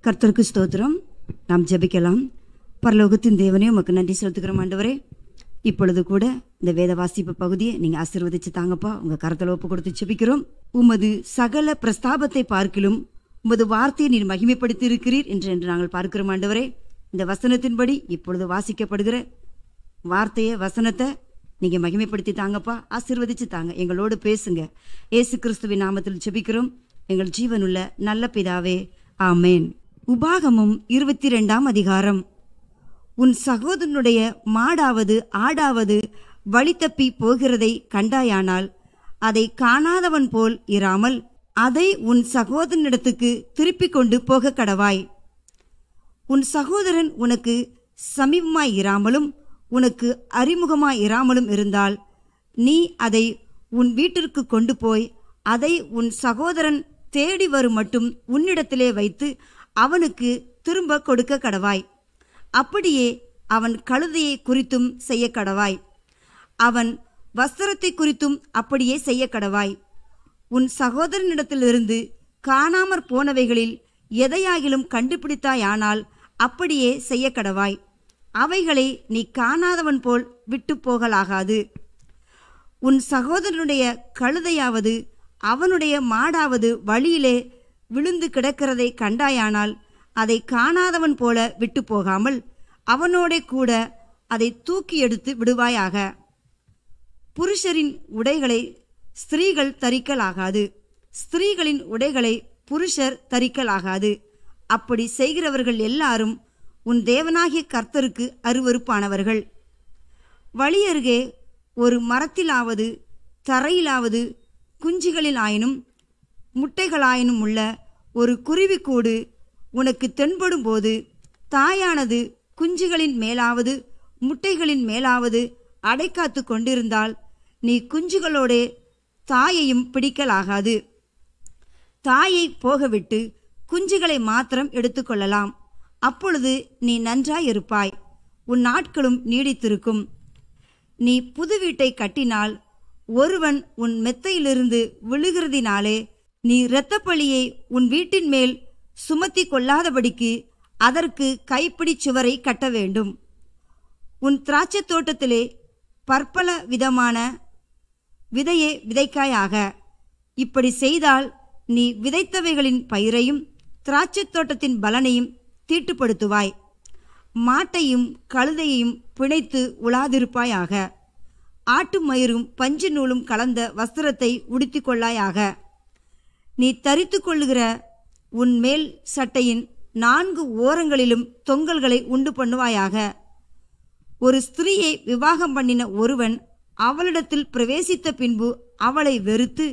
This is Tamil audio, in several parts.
கர்த்தருக்கு ஸ்தோத்திரம் நாம் ஜெபிக்கலாம் பரலோகத்தின் தேவனே உமக்கு நன்றி செலுத்துகிறோம் ஆண்டவரே இப்பொழுது கூட இந்த வேத வாசிப்பு பகுதியை நீங்க ஆசீர்வதிச்சு தாங்கப்பா உங்க கரத்தில் ஒப்பு கொடுத்து ஜெபிக்கிறோம் உமது சகல பிரஸ்தாபத்தை பார்க்கிலும் உமது வார்த்தையை நீர் மகிமைப்படுத்தி இருக்கிறீர் என்று என்று நாங்கள் பார்க்கிறோம் ஆண்டவரே இந்த வசனத்தின்படி இப்பொழுது வாசிக்கப்படுகிற வார்த்தையை வசனத்தை நீங்க மகிமைப்படுத்தி தாங்கப்பா ஆசீர்வதிச்சு தாங்க எங்களோடு பேசுங்க இயேசு கிறிஸ்துவின் நாமத்தில் ஜெபிக்கிறோம் எங்கள் ஜீவனுள்ள நல்ல பிதாவே ஆமேன் உபாகமும் இருபத்தி ரெண்டாம் அதிகாரம் உன் சகோதரனுடைய மாடாவது ஆடாவது வழி தப்பி போகிறதை கண்டாயானால் அதை காணாதவன் போல் இராமல் அதை உன் சகோதரனிடத்துக்கு திருப்பிக் கொண்டு போக கடவாய் உன் சகோதரன் உனக்கு சமீபமாய் இராமலும் உனக்கு அறிமுகமாய் இராமலும் இருந்தால் நீ அதை உன் வீட்டிற்கு கொண்டு போய் அதை உன் சகோதரன் தேடி வரும் மட்டும் உன்னிடத்திலே வைத்து அவனுக்கு திரும்ப கொடுக்க கடவாய் அப்படியே அவன் கழுதையை குறித்தும் செய்ய கடவாய் அவன் வஸ்திரத்தை குறித்தும் அப்படியே செய்ய கடவாய் உன் சகோதரனிடத்திலிருந்து காணாமற் போனவைகளில் எதையாகிலும் கண்டுபிடித்தாயானால் அப்படியே செய்ய கடவாய் அவைகளை நீ காணாதவன் போல் விட்டு போகலாகாது உன் சகோதரனுடைய கழுதையாவது அவனுடைய மாடாவது வழியிலே விழுந்து கிடக்கிறதை கண்டாயானால் அதை காணாதவன் போல விட்டு போகாமல் அவனோடே கூட அதை தூக்கி எடுத்து விடுவாயாக புருஷரின் உடைகளை ஸ்திரீகள் தரிக்கலாகாது ஸ்திரீகளின் உடைகளை புருஷர் தரிக்கலாகாது அப்படி செய்கிறவர்கள் எல்லாரும் உன் தேவனாகிய கர்த்தருக்கு அருவருப்பானவர்கள் வழியருகே ஒரு மரத்திலாவது தரையிலாவது குஞ்சுகளில் ஆயினும் முட்டைகளாயினும் உள்ள ஒரு குருவிக்கூடு உனக்கு தென்படும் போது தாயானது குஞ்சுகளின் மேலாவது முட்டைகளின் மேலாவது அடைக்காத்து கொண்டிருந்தால் நீ குஞ்சுகளோடே தாயையும் பிடிக்கலாகாது தாயை போகவிட்டு குஞ்சுகளை மாத்திரம் எடுத்துக்கொள்ளலாம் அப்பொழுது நீ நன்றாயிருப்பாய் உன் நாட்களும் நீடித்திருக்கும் நீ புது வீட்டை கட்டினால் ஒருவன் உன் மெத்தையிலிருந்து விழுகிறதினாலே நீ இரத்தப்பழியை உன் வீட்டின் மேல் சுமத்தி கொள்ளாதபடிக்கு அதற்கு கைப்பிடி சுவரை கட்ட வேண்டும் உன் திராட்சைத் தோட்டத்திலே பற்பல விதமான விதையை விதைக்காயாக இப்படி செய்தால் நீ விதைத்தவைகளின் பயிரையும் திராட்சைத் தோட்டத்தின் பலனையும் தீட்டுப்படுத்துவாய் மாட்டையும் கழுதையையும் பிணைத்து உலாதிருப்பாயாக ஆட்டு மயிரும் பஞ்சு நூலும் கலந்த வஸ்திரத்தை உடுத்திக் கொள்ளாயாக நீ தரித்து கொள்ளுகிற உன் மேல் சட்டையின் நான்கு ஓரங்களிலும் தொங்கல்களை உண்டு பண்ணுவாயாக ஒரு ஸ்திரீயை விவாகம் பண்ணின ஒருவன் அவளிடத்தில் பிரவேசித்த பின்பு அவளை வெறுத்து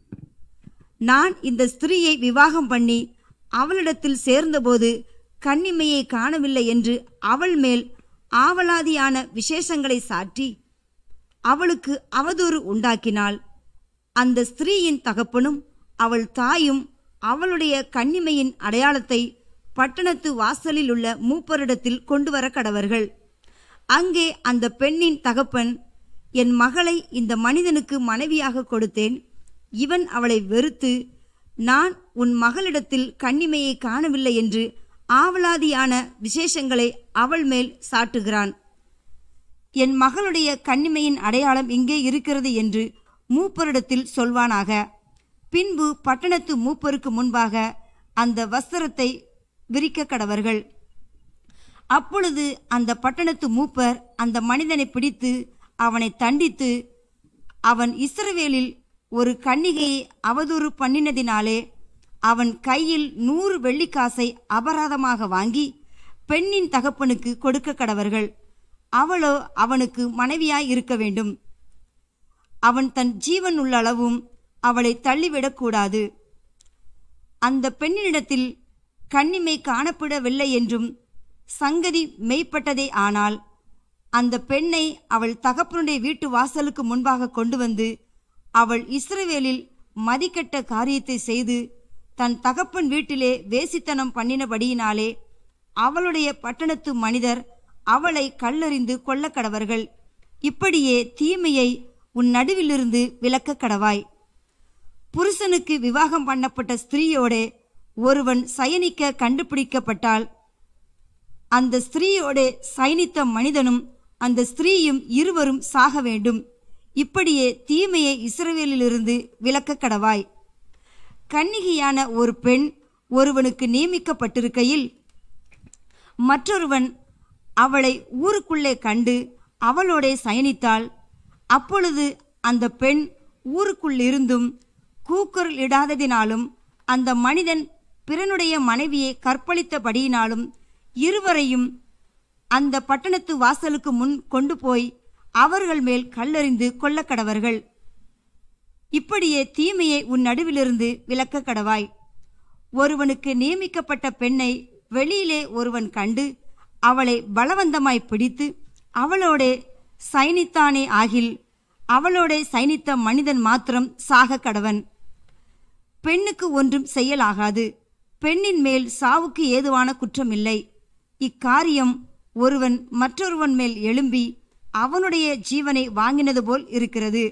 நான் இந்த ஸ்திரீயை விவாகம் பண்ணி அவளிடத்தில் சேர்ந்தபோது கன்னிமையை காணவில்லை என்று அவள் மேல் ஆவலாதியான விசேஷங்களை சாற்றி அவளுக்கு அவதூறு உண்டாக்கினாள் அந்த ஸ்திரீயின் தகப்பனும் அவள் தாயும் அவளுடைய கன்னிமையின் அடையாளத்தை பட்டணத்து வாசலில் உள்ள மூப்பரிடத்தில் கொண்டு வர கடவர்கள் அங்கே அந்த பெண்ணின் தகப்பன் என் மகளை இந்த மனிதனுக்கு மனைவியாக கொடுத்தேன் இவன் அவளை வெறுத்து நான் உன் மகளிடத்தில் கன்னிமையை காணவில்லை என்று ஆவலாதியான விசேஷங்களை அவள் மேல் சாட்டுகிறான் என் மகளுடைய கன்னிமையின் அடையாளம் இங்கே இருக்கிறது என்று மூப்பரிடத்தில் சொல்வானாக பின்பு பட்டணத்து மூப்பருக்கு முன்பாக அந்த வஸ்திரத்தை விரிக்க கடவர்கள் அப்பொழுது அந்த பட்டணத்து மூப்பர் அந்த மனிதனை பிடித்து அவனை தண்டித்து அவன் இஸ்ரவேலில் ஒரு கன்னிகையை அவதூறு பண்ணினதினாலே அவன் கையில் நூறு வெள்ளிக்காசை அபராதமாக வாங்கி பெண்ணின் தகப்பனுக்கு கொடுக்க கடவர்கள் அவளோ அவனுக்கு மனைவியாய் இருக்க வேண்டும் அவன் தன் ஜீவன் உள்ள அளவும் அவளை தள்ளிவிடக்கூடாது அந்த பெண்ணினிடத்தில் கன்னிமை காணப்படவில்லை என்றும் சங்கதி மெய்ப்பட்டதே ஆனால் அந்த பெண்ணை அவள் தகப்பனுடைய வீட்டு வாசலுக்கு முன்பாக கொண்டு வந்து அவள் இஸ்ரவேலில் மதிக்கட்ட காரியத்தை செய்து தன் தகப்பன் வீட்டிலே வேசித்தனம் பண்ணினபடியினாலே அவளுடைய பட்டணத்து மனிதர் அவளை கல்லறிந்து கொல்ல கடவர்கள் இப்படியே தீமையை உன் நடுவிலிருந்து விலக்க கடவாய் புருஷனுக்கு விவாகம் பண்ணப்பட்ட ஸ்திரீயோடே ஒருவன் சயனிக்க கண்டுபிடிக்கப்பட்டால் அந்த ஸ்திரீயோட சயனித்த மனிதனும் அந்த ஸ்திரீயும் இருவரும் சாக வேண்டும் இப்படியே தீமையை இஸ்ரவேலிலிருந்து விலக்க கடவாய் கன்னிகையான ஒரு பெண் ஒருவனுக்கு நியமிக்கப்பட்டிருக்கையில் மற்றொருவன் அவளை ஊருக்குள்ளே கண்டு அவளோடே சயனித்தாள் அப்பொழுது அந்த பெண் ஊருக்குள்ளிருந்தும் கூக்குரல் இடாததினாலும் அந்த மனிதன் பிறனுடைய மனைவியை கற்பழித்தபடியினாலும் இருவரையும் அந்த பட்டணத்து வாசலுக்கு முன் கொண்டு போய் அவர்கள் மேல் கல்லெறிந்து கொல்லக்கடவர்கள் இப்படியே தீமையை உன் நடுவிலிருந்து விலக்க கடவாய் ஒருவனுக்கு நியமிக்கப்பட்ட பெண்ணை வெளியிலே ஒருவன் கண்டு அவளை பலவந்தமாய் பிடித்து அவளோடே சயனித்தானே ஆகில் அவளோடே சயனித்த மனிதன் மாத்திரம் சாக கடவன் பெண்ணுக்கு ஒன்றும் செய்யலாகாது பெண்ணின் மேல் சாவுக்கு ஏதுவான குற்றமில்லை இக்காரியம் ஒருவன் மற்றொருவன் மேல் எழும்பி அவனுடைய ஜீவனை வாங்கினது போல் இருக்கிறது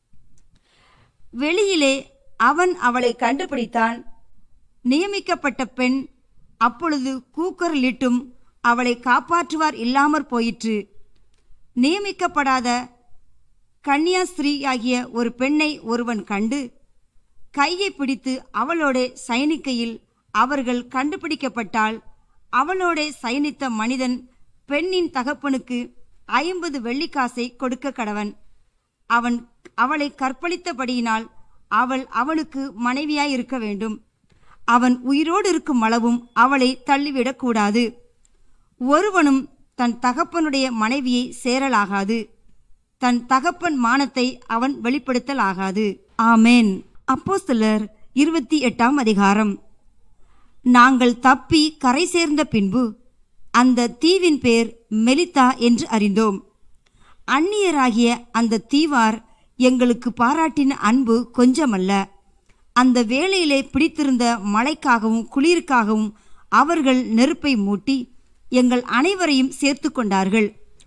வெளியிலே அவன் அவளை கண்டுபிடித்தான் நியமிக்கப்பட்ட பெண் அப்பொழுது கூக்குரலிட்டும் அவளை காப்பாற்றுவார் இல்லாமற் போயிற்று நியமிக்கப்படாத கன்னியாஸ்திரீ ஆகிய ஒரு பெண்ணை ஒருவன் கண்டு கையை பிடித்து அவளோடே சயனிக்கையில் அவர்கள் கண்டுபிடிக்கப்பட்டால் அவளோடே சயனித்த மனிதன் பெண்ணின் தகப்பனுக்கு ஐம்பது வெள்ளிக்காசை கொடுக்க கடவன் அவன் அவளை கற்பழித்தபடியினால் அவள் அவனுக்கு மனைவியாய் இருக்க வேண்டும் அவன் உயிரோடு இருக்கும் அளவும் அவளை தள்ளிவிடக் கூடாது ஒருவனும் தன் தகப்பனுடைய மனைவியை சேரலாகாது தன் தகப்பன் மானத்தை அவன் வெளிப்படுத்தலாகாது ஆமேன் அப்போஸ்தலர் இருபத்தி எட்டாம் அதிகாரம் நாங்கள் தப்பி கரை சேர்ந்த பின்பு அந்த தீவின் பேர் மெலித்தா என்று அறிந்தோம் அந்நியராகிய அந்த தீவார் எங்களுக்கு பாராட்டின அன்பு கொஞ்சமல்ல அந்த வேளையிலே பிடித்திருந்த மழைக்காகவும் குளிருக்காகவும் அவர்கள் நெருப்பை மூட்டி எங்கள் அனைவரையும் சேர்த்து கொண்டார்கள்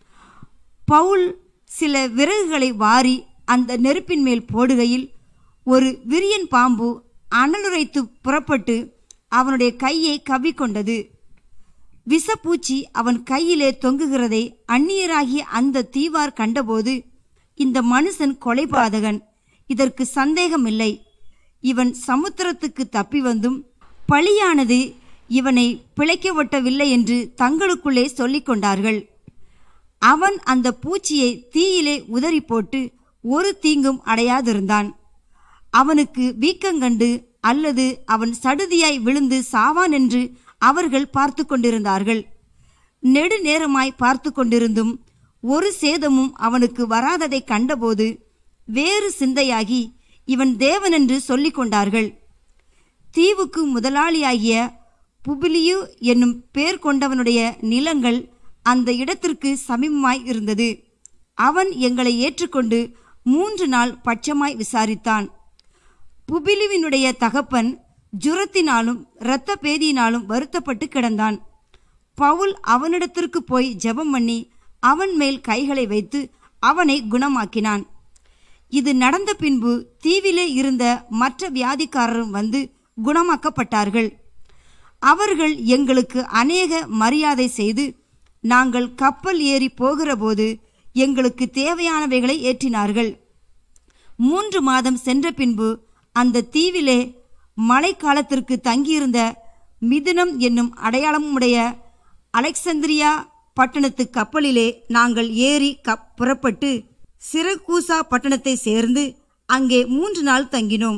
பவுல் சில விறகுகளை வாரி அந்த நெருப்பின் மேல் போடுகையில் ஒரு விரியன் பாம்பு அனலுரைத்து புறப்பட்டு அவனுடைய கையை கவ்விக்கொண்டது விஷப்பூச்சி அவன் கையிலே தொங்குகிறதை அந்நியராகிய அந்த தீவார் கண்டபோது இந்த மனுஷன் கொலைபாதகன் இதற்கு சந்தேகமில்லை இவன் சமுத்திரத்துக்கு தப்பி வந்தும் பழியானது இவனை பிழைக்க ஒட்டவில்லை என்று தங்களுக்குள்ளே சொல்லிக் கொண்டார்கள் அவன் அந்த பூச்சியை தீயிலே உதறி போட்டு ஒரு தீங்கும் அடையாதிருந்தான் அவனுக்கு வீக்கங்கண்டு அல்லது அவன் சடுதியாய் விழுந்து சாவான் என்று அவர்கள் பார்த்து கொண்டிருந்தார்கள் நெடுநேரமாய் பார்த்து கொண்டிருந்தும் ஒரு சேதமும் அவனுக்கு வராததை கண்டபோது வேறு சிந்தையாகி இவன் தேவனென்று சொல்லிக் கொண்டார்கள் தீவுக்கு முதலாளியாகிய புபிலியு என்னும் பேர் கொண்டவனுடைய நிலங்கள் அந்த இடத்திற்கு சமீபமாய் இருந்தது அவன் எங்களை ஏற்றுக்கொண்டு மூன்று நாள் பட்சமாய் விசாரித்தான் புபிலுவினுடைய தகப்பன் ஜுரத்தினாலும் இரத்த பேதியினாலும் வருத்தப்பட்டு கிடந்தான் பவுல் அவனிடத்திற்கு போய் ஜெபம் பண்ணி அவன் மேல் கைகளை வைத்து அவனை குணமாக்கினான் இது நடந்த பின்பு தீவிலே இருந்த மற்ற வியாதிக்காரரும் வந்து குணமாக்கப்பட்டார்கள் அவர்கள் எங்களுக்கு அநேக மரியாதை செய்து நாங்கள் கப்பல் ஏறி போகிறபோது எங்களுக்கு தேவையானவைகளை ஏற்றினார்கள் மூன்று மாதம் சென்ற பின்பு அந்த தீவிலே மழைக்காலத்திற்கு தங்கியிருந்த மிதுனம் என்னும் அடையாளமுடைய அலெக்சந்திரியா பட்டணத்து கப்பலிலே நாங்கள் ஏறி கப் புறப்பட்டு சிறகூசா பட்டணத்தை சேர்ந்து அங்கே மூன்று நாள் தங்கினோம்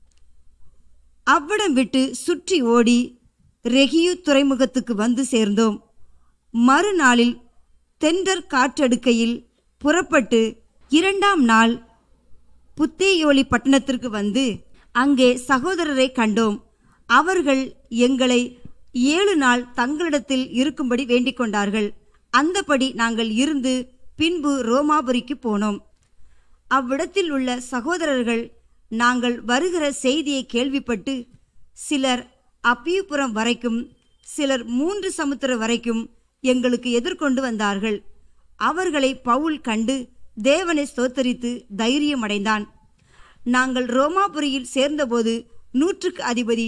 அவ்விடம் விட்டு சுற்றி ஓடி ரெகியு துறைமுகத்துக்கு வந்து சேர்ந்தோம் மறுநாளில் தென்றற் காற்றடுக்கையில் புறப்பட்டு இரண்டாம் நாள் புத்தேயோலி பட்டணத்திற்கு வந்து அங்கே சகோதரரை கண்டோம் அவர்கள் எங்களை ஏழு நாள் தங்களிடத்தில் இருக்கும்படி வேண்டிக் கொண்டார்கள் அந்தபடி நாங்கள் இருந்து பின்பு ரோமாபுரிக்கு போனோம் அவ்விடத்தில் உள்ள சகோதரர்கள் நாங்கள் வருகிற செய்தியை கேள்விப்பட்டு சிலர் அப்பியுபுரம் வரைக்கும் சிலர் மூன்று சமுத்திர வரைக்கும் எங்களுக்கு எதிர்கொண்டு வந்தார்கள் அவர்களை பவுல் கண்டு தேவனை ஸ்தோத்தரித்து தைரியமடைந்தான் நாங்கள் ரோமாபுரியில் சேர்ந்தபோது நூற்றுக்கு அதிபதி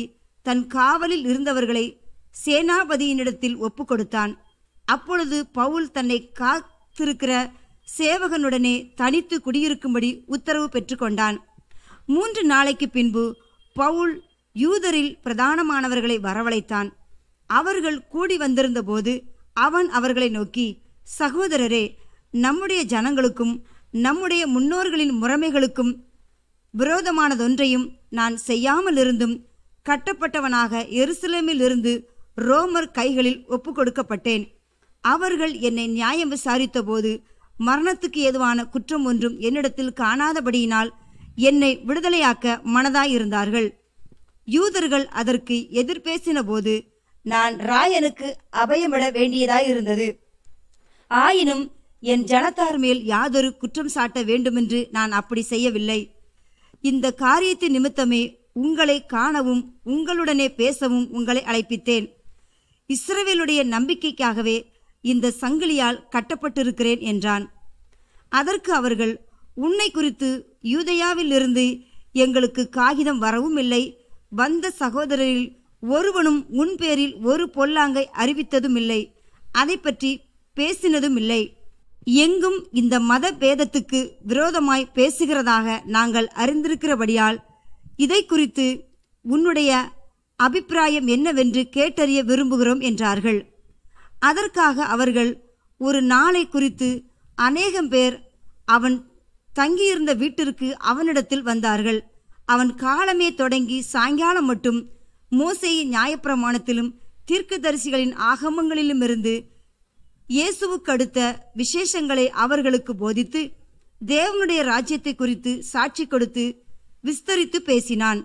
தன் காவலில் இருந்தவர்களை சேனாபதியினிடத்தில் ஒப்புக்கொடுத்தான் அப்பொழுது பவுல் தன்னை காத்திருக்கிற சேவகனுடனே தனித்து குடியிருக்கும்படி உத்தரவு பெற்றுக்கொண்டான் மூன்று நாளைக்கு பின்பு பவுல் யூதரில் பிரதானமானவர்களை வரவழைத்தான் அவர்கள் கூடி வந்திருந்தபோது அவன் அவர்களை நோக்கி சகோதரரே நம்முடைய ஜனங்களுக்கும் நம்முடைய முன்னோர்களின் முறைமைகளுக்கும் விரோதமானதொன்றையும் நான் செய்யாமல் இருந்தும் கட்டப்பட்டவனாக எருசலேமில் இருந்து ரோமர் கைகளில் ஒப்புக்கொடுக்கப்பட்டேன் அவர்கள் என்னை நியாயம் விசாரித்தபோது மரணத்துக்கு ஏதுவான குற்றம் ஒன்றும் என்னிடத்தில் காணாதபடியினால் என்னை விடுதலையாக்க மனதாயிருந்தார்கள் யூதர்கள் அதற்கு எதிர்பேசின போது நான் ராயனுக்கு அபயமிட வேண்டியதாயிருந்தது ஆயினும் என் ஜனத்தார் மேல் யாதொரு குற்றம் சாட்ட வேண்டுமென்று நான் அப்படி செய்யவில்லை இந்த காரியத்தின் நிமித்தமே உங்களை காணவும் உங்களுடனே பேசவும் உங்களை அழைப்பித்தேன் இஸ்ரவேலுடைய நம்பிக்கைக்காகவே இந்த சங்கிலியால் கட்டப்பட்டிருக்கிறேன் என்றான் அதற்கு அவர்கள் உன்னை குறித்து யூதயாவிலிருந்து எங்களுக்கு காகிதம் வரவும் இல்லை வந்த சகோதரரில் ஒருவனும் உன் பேரில் ஒரு பொல்லாங்கை அறிவித்ததும் இல்லை அதை பற்றி பேசினதும் இல்லை எங்கும் இந்த மத பேதத்துக்கு விரோதமாய் பேசுகிறதாக நாங்கள் அறிந்திருக்கிறபடியால் இதை குறித்து உன்னுடைய அபிப்பிராயம் என்னவென்று கேட்டறிய விரும்புகிறோம் என்றார்கள் அதற்காக அவர்கள் ஒரு நாளை குறித்து அநேகம் பேர் அவன் தங்கியிருந்த வீட்டிற்கு அவனிடத்தில் வந்தார்கள் அவன் காலமே தொடங்கி சாயங்காலம் மட்டும் மோசேயின் நியாயப்பிரமாணத்திலும் தீர்க்கதரிசிகளின் ஆகமங்களிலுமிருந்து இயேசுவுக்கு அடுத்த விசேஷங்களை அவர்களுக்கு போதித்து தேவனுடைய ராஜ்யத்தை குறித்து சாட்சி கொடுத்து விஸ்தரித்து பேசினான்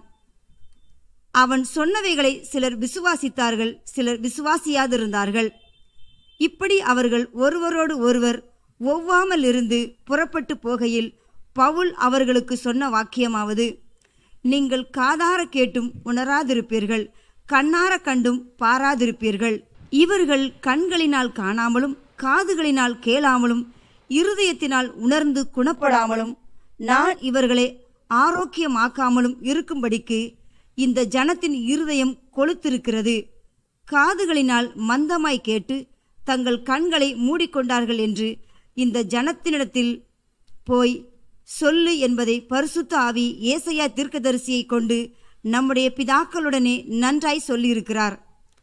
அவன் சொன்னவைகளை சிலர் விசுவாசித்தார்கள் சிலர் விசுவாசியாதிருந்தார்கள் இப்படி அவர்கள் ஒருவரோடு ஒருவர் ஒவ்வாமல் இருந்து புறப்பட்டு போகையில் பவுல் அவர்களுக்கு சொன்ன வாக்கியமாவது நீங்கள் காதார கேட்டும் உணராதிருப்பீர்கள் கண்ணார கண்டும் பாராதிருப்பீர்கள் இவர்கள் கண்களினால் காணாமலும் காதுகளினால் கேளாமலும் இருதயத்தினால் உணர்ந்து குணப்படாமலும் நான் இவர்களை ஆரோக்கியமாக்காமலும் இருக்கும்படிக்கு இந்த ஜனத்தின் இருதயம் கொளுத்திருக்கிறது காதுகளினால் மந்தமாய் கேட்டு தங்கள் கண்களை மூடிக்கொண்டார்கள் என்று இந்த ஜனத்தினிடத்தில் போய் சொல்லு என்பதை பரிசுத்த ஆவி ஏசையா தீர்க்கதரிசியை கொண்டு நம்முடைய பிதாக்களுடனே நன்றாய் சொல்லியிருக்கிறார்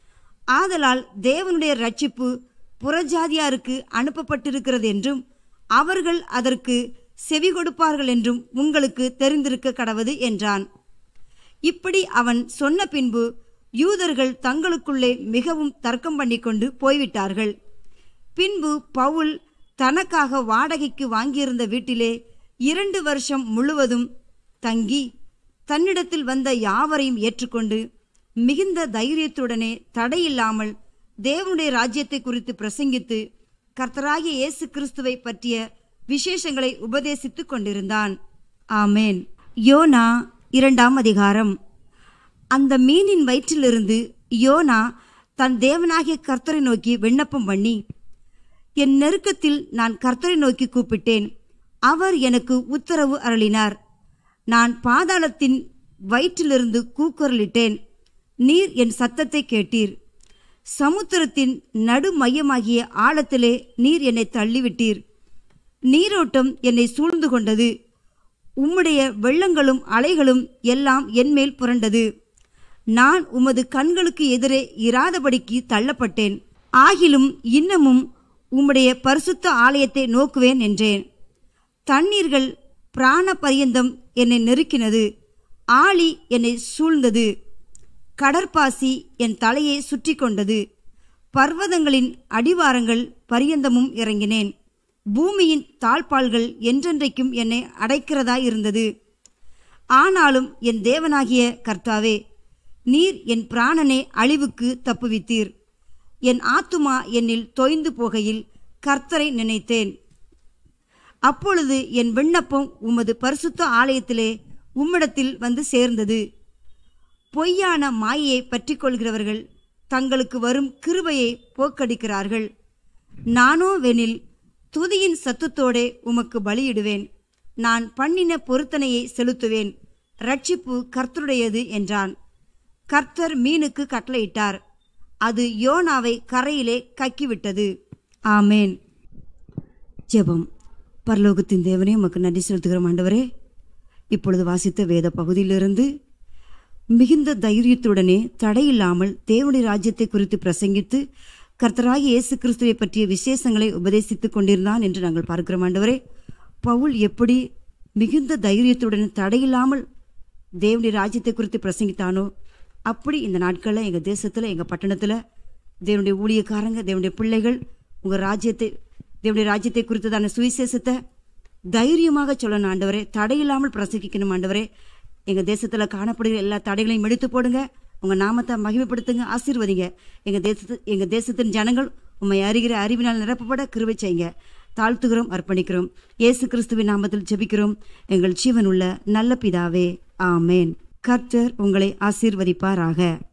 ஆதலால் தேவனுடைய ரட்சிப்பு புறஜாதியாருக்கு அனுப்பப்பட்டிருக்கிறது என்றும் அவர்கள் அதற்கு செவி கொடுப்பார்கள் என்றும் உங்களுக்கு தெரிந்திருக்க கடவது என்றான் இப்படி அவன் சொன்ன பின்பு யூதர்கள் தங்களுக்குள்ளே மிகவும் தர்க்கம் பண்ணிக்கொண்டு போய்விட்டார்கள் பின்பு பவுல் தனக்காக வாடகைக்கு வாங்கியிருந்த வீட்டிலே இரண்டு வருஷம் முழுவதும் தங்கி தன்னிடத்தில் வந்த யாவரையும் ஏற்றுக்கொண்டு மிகுந்த தைரியத்துடனே தடையில்லாமல் தேவனுடைய ராஜ்யத்தை குறித்து பிரசங்கித்து கர்த்தராகிய இயேசு கிறிஸ்துவை பற்றிய விசேஷங்களை உபதேசித்துக் கொண்டிருந்தான் ஆமேன் யோனா இரண்டாம் அதிகாரம் அந்த மீனின் வயிற்றிலிருந்து யோனா தன் தேவனாகிய கர்த்தரை நோக்கி விண்ணப்பம் பண்ணி என் நெருக்கத்தில் நான் கர்த்தரை நோக்கி கூப்பிட்டேன் அவர் எனக்கு உத்தரவு அருளினார் நான் பாதாளத்தின் வயிற்றிலிருந்து கூக்குரலிட்டேன் நீர் என் சத்தத்தை கேட்டீர் சமுத்திரத்தின் நடு மையமாகிய ஆழத்திலே நீர் என்னை தள்ளிவிட்டீர் நீரோட்டம் என்னை சூழ்ந்து கொண்டது உம்முடைய வெள்ளங்களும் அலைகளும் எல்லாம் என்மேல் புரண்டது நான் உமது கண்களுக்கு எதிரே இராதபடிக்கு தள்ளப்பட்டேன் ஆகிலும் இன்னமும் உம்முடைய பரிசுத்த ஆலயத்தை நோக்குவேன் என்றேன் தண்ணீர்கள் பிராண பரியந்தம் என்னை நெருக்கினது ஆழி என்னை சூழ்ந்தது கடற்பாசி என் தலையை சுற்றி கொண்டது பர்வதங்களின் அடிவாரங்கள் பரியந்தமும் இறங்கினேன் பூமியின் தாழ்பால்கள் என்றென்றைக்கும் என்னை அடைக்கிறதாய் இருந்தது ஆனாலும் என் தேவனாகிய கர்த்தாவே நீர் என் பிராணனை அழிவுக்கு தப்புவித்தீர் என் ஆத்துமா என்னில் தொய்ந்து போகையில் கர்த்தரை நினைத்தேன் அப்பொழுது என் விண்ணப்பம் உமது பரிசுத்த ஆலயத்திலே உம்மிடத்தில் வந்து சேர்ந்தது பொய்யான மாயையை பற்றிக் கொள்கிறவர்கள் தங்களுக்கு வரும் கிருபையை போக்கடிக்கிறார்கள் நானோ வெனில் துதியின் சத்தத்தோடே உமக்கு பலியிடுவேன் நான் பண்ணின பொருத்தனையை செலுத்துவேன் ரட்சிப்பு கர்த்தருடையது என்றான் கர்த்தர் மீனுக்கு கட்டளையிட்டார் அது யோனாவை கரையிலே கக்கிவிட்டது ஆமேன் ஜெபம் பரலோகத்தின் தேவனே உமக்கு நன்றி செலுத்துகிறோம் ஆண்டவரே இப்பொழுது வாசித்த வேத பகுதியிலிருந்து மிகுந்த தைரியத்துடனே தடையில்லாமல் தேவனுடைய ராஜ்யத்தை குறித்து பிரசங்கித்து கர்த்தராகிய இயேசு கிறிஸ்துவை பற்றிய விசேஷங்களை உபதேசித்துக் கொண்டிருந்தான் என்று நாங்கள் பார்க்கிறோம் ஆண்டவரே பவுல் எப்படி மிகுந்த தைரியத்துடன் தடையில்லாமல் தேவனுடைய ராஜ்யத்தை குறித்து பிரசங்கித்தானோ அப்படி இந்த நாட்களில் எங்கள் தேசத்தில் எங்கள் பட்டணத்தில் தேவனுடைய ஊழியக்காரங்க தேவனுடைய பிள்ளைகள் உங்கள் ராஜ்யத்தை தேவனுடைய ராஜ்யத்தை குறித்ததான சுவிசேஷத்தை தைரியமாக சொல்லணும் ஆண்டவரே தடையில்லாமல் பிரசங்கிக்கணும் ஆண்டவரே எங்கள் தேசத்தில் காணப்படுகிற எல்லா தடைகளையும் எடுத்து போடுங்க உங்கள் நாமத்தை மகிமைப்படுத்துங்க ஆசீர்வதிங்க எங்கள் தேசத்து எங்கள் தேசத்தின் ஜனங்கள் உண்மை அறிகிற அறிவினால் நிரப்பப்பட கிருவை செய்யுங்க தாழ்த்துகிறோம் அர்ப்பணிக்கிறோம் இயேசு கிறிஸ்துவின் நாமத்தில் ஜெபிக்கிறோம் எங்கள் ஜீவனுள்ள நல்ல பிதாவே ஆமேன் கர்த்தர் உங்களை ஆசீர்வதிப்பாராக